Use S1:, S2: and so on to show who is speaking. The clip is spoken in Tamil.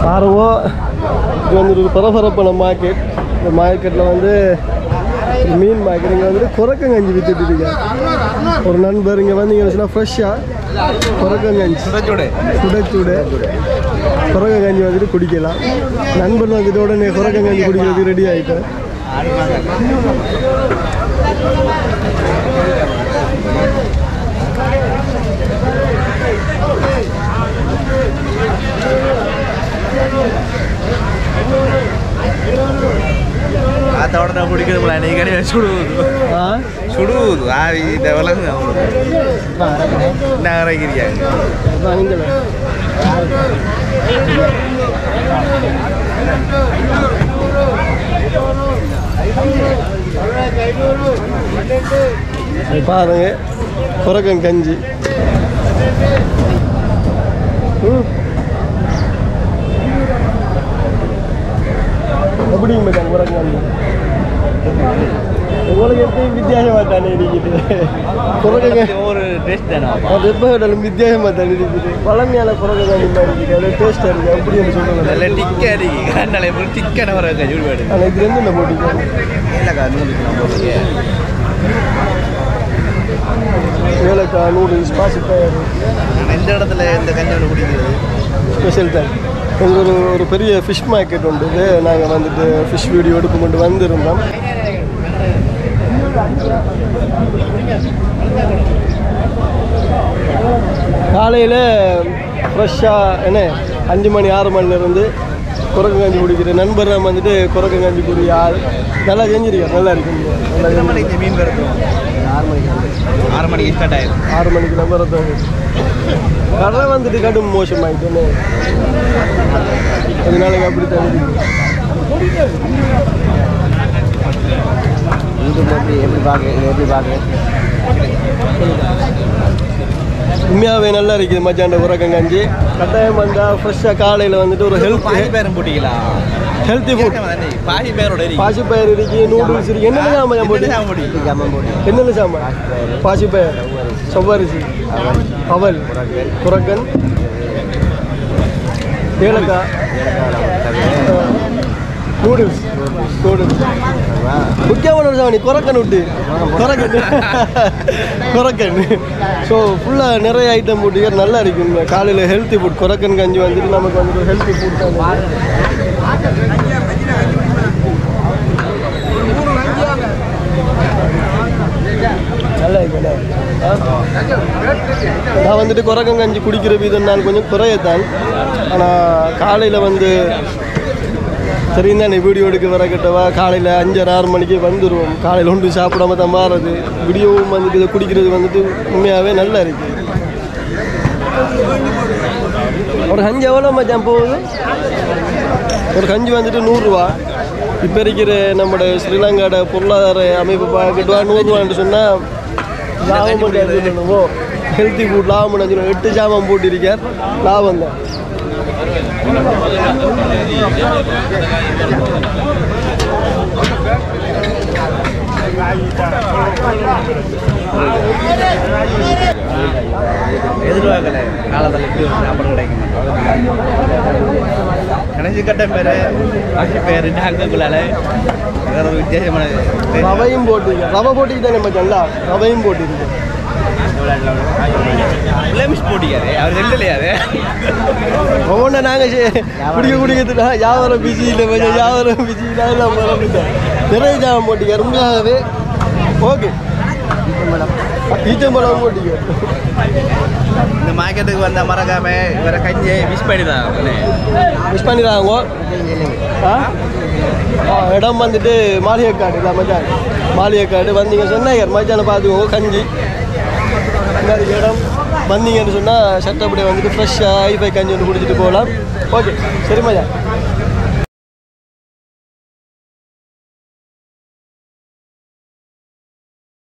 S1: பாருவோ இது வந்து ஒரு பரபரப்பான மார்க்கெட் இந்த மார்க்கெட்டில் வந்து ஒரு மீன் மார்க்கெட் இங்கே வந்துட்டு குரக்கங்கஞ்சி வித்துட்டு இருக்காங்க ஒரு நண்பர் இங்கே வந்து இங்கே ஃப்ரெஷ்ஷாக குரக்கங்கஞ்சி
S2: சுடச்சுடு
S1: சுட சுட குரக்கங்கஞ்சி வந்துட்டு குடிக்கலாம் நண்பன் வந்துட்டு உடனே குரக்கங்கஞ்சி குடிக்கிறதுக்கு ரெடி ஆகிட்டேன்
S2: ಆತವಡ ಕುಡಿಕಿದ್ರೆ ನೀ ಕಡೆ ಸುಡುವುದು
S1: ஆ
S2: ಸುಡುವುದು ಆ ಇದೆಲ್ಲ ನಗರಗಿರಿಯ
S1: வாங்கிக்கலாம் இது பாருங்க குரக்கன் கஞ்சி ம். எப்படிங்க மச்சான் குரக்கன் கஞ்சி உங்களுக்கு எப்பயும் வித்தியாசமாக தானே இருக்குது குரக்கன் கஞ்சி
S2: ஒரு டேஸ்ட் தானே
S1: அது எப்போ விட்டாலும் வித்தியாசமாக தானே இருக்குது பழமையான குரக்கன் கஞ்சி மாதிரி இருக்குது அது டேஸ்ட்டாக இருக்குது அப்படின்னு
S2: நல்ல
S1: சொல்லுங்கள்
S2: டிக்க அடிக்கி கண்ணால எப்படி டிக்கன வர கஜூர் வேடு
S1: ஆனால் இது ரெண்டு என்ன போட்டிங்க
S2: இல்லைக்கா நூலுக்கு நான் போட்டுருக்கேன்
S1: ஏலக்காய் நூடுல்ஸ் பாசிப்பயர்
S2: நான் இந்த இடத்துல இந்த கஞ்சி குடிக்கிறது
S1: ஸ்பெஷல் தான் இங்கே ஒரு ஒரு பெரிய ஃபிஷ் மார்க்கெட் உண்டு இது நாங்கள் வந்துட்டு ஃபிஷ் வீடியோ எடுப்பு கொண்டு வந்திருந்தோம் காலையில் ஃப்ரெஷ்ஷாக என்ன அஞ்சு மணி ஆறு மணிலேருந்து குரக்கு கஞ்சி குடிக்கிற நண்பர் நம்ம வந்துட்டு குரக்கு கஞ்சி குடிக்கிற ஆள் நல்லா செஞ்சிருக்காரு நல்லா இருக்கு நல்லா
S2: எத்தனை
S1: செஞ்சிருக்காரு.
S2: மணிக்கு மீன் வருது
S1: ஆறு மணிக்கு
S2: ஆறு மணிக்கு ஸ்டார்ட் ஆயிடும்
S1: ஆறு மணிக்கு நம்பர் கடை வந்துட்டு கடும் மோசமாயிட்டு கொஞ்ச நாளைக்கு அப்படி தான்
S2: எப்படி எப்படி பார்க்க எப்படி பார்க்க
S1: உண்மையாகவே நல்லா இருக்குது மச்சாண்ட உரக்கங்கஞ்சி கட்டாயம் வந்தால் ஃப்ரெஷ்ஷாக காலையில் வந்துட்டு ஒரு ஹெல்த்
S2: பாதி பேரும் போட்டிங்களா
S1: ஹெல்த்தி ஃபுட்
S2: பாதி பேரோட
S1: பாசிப்பயிர் இருக்கு நூடுல்ஸ் இருக்கு என்னென்ன சாமான் போட்டு என்னென்ன சாமான் பாசிப்பயிர் செவ்வரிசி அவல் குரக்கன் ஏலக்காய் நூடுல்ஸ் நூடுல்ஸ் முக்கியமான ஒரு சாமி குரக்கன் விட்டு குரக்கன் குரக்கன் ஸோ ஃபுல்லாக நிறைய ஐட்டம் போட்டு நல்லா இருக்கும் காலையில் ஹெல்த்தி ஃபுட் குரக்கன் கஞ்சி வந்துட்டு நமக்கு வந்துட்டு ஹெல்த்தி ஃபுட் தான் நல்லா இருக்கு நல்லா இருக்கு. நான் வந்துட்டு குரக்கங்கஞ்சி குடிக்கிற வீதம் நான் கொஞ்சம் குறையத்தான் ஆனால் காலையில் வந்து சரி தானே வீடியோ எடுக்க வர கிட்டவா காலையில் அஞ்சரை ஆறு மணிக்கு வந்துடுவோம் காலையில் ஒன்றும் சாப்பிடாம தான் மாறுறது வீடியோவும் வந்துட்டு இதை குடிக்கிறது வந்துட்டு உண்மையாகவே நல்லா இருக்கு ஒரு கஞ்சி எவ்வளோ மச்சான் போகுது ஒரு கஞ்சி வந்துட்டு நூறுரூவா இப்போ இருக்கிற நம்மளோட ஸ்ரீலங்காவோட பொருளாதார அமைப்பு பார்க்கிட்டு நூறுரூவான்னு சொன்னால் லாபம் பண்ணுவோம் ஹெல்த்தி ஃபுட் லாபம் பண்ண எட்டு சாமான் போட்டிருக்கார் லாபம் தான்
S2: எதிர்பார்க்கல காலத்தில் இப்படி ஒரு சாப்பாடு கிடைக்கும் கடைசி கட்டம் பேர் பாக்கி பேர் அங்கக்குள்ளால வேற ஒரு வித்தியாசமான
S1: ரவையும் போட்டிருக்கேன் ரவை போட்டிக்கு தானே மச்சான்ல ரவையும் போட்டிருக்கேன்
S2: பிளேமிஷ் போட்டிக்காரு அவர் ரெண்டுலையாது
S1: ஒவ்வொன்றா நாங்கள் குடிக்க குடிக்கிறதுனா வியாபாரம் பிஸி இல்லை கொஞ்சம் வியாபாரம் பிஸி இல்லாமல் மறந்துட்டேன் நிறைய ஜாமம் போட்டிக்கார் உண்மையாகவே ஓகே ஈச்சம்பழம் போட்டிக்க
S2: இந்த மார்க்கெட்டுக்கு வந்த மறக்காம இவரை கஞ்சியை மிஸ் பண்ணிதான்
S1: மிஸ் பண்ணிடுறாங்க ஆ ஆ, இடம் வந்துட்டு மாளிகைக்காடு இல்லை மச்சான் மாளிகைக்காடு வந்தீங்க சொன்னாங்க மச்சானை பார்த்துக்கோங்க கஞ்சி இந்த இடம் வந்தீங்கன்னு சொன்னால் சட்டப்படி வந்துட்டு ஃப்ரெஷ்ஷாக ஐஃபை கஞ்சி ஒன்று குடிச்சிட்டு போகலாம் ஓகே சரி மச்சான்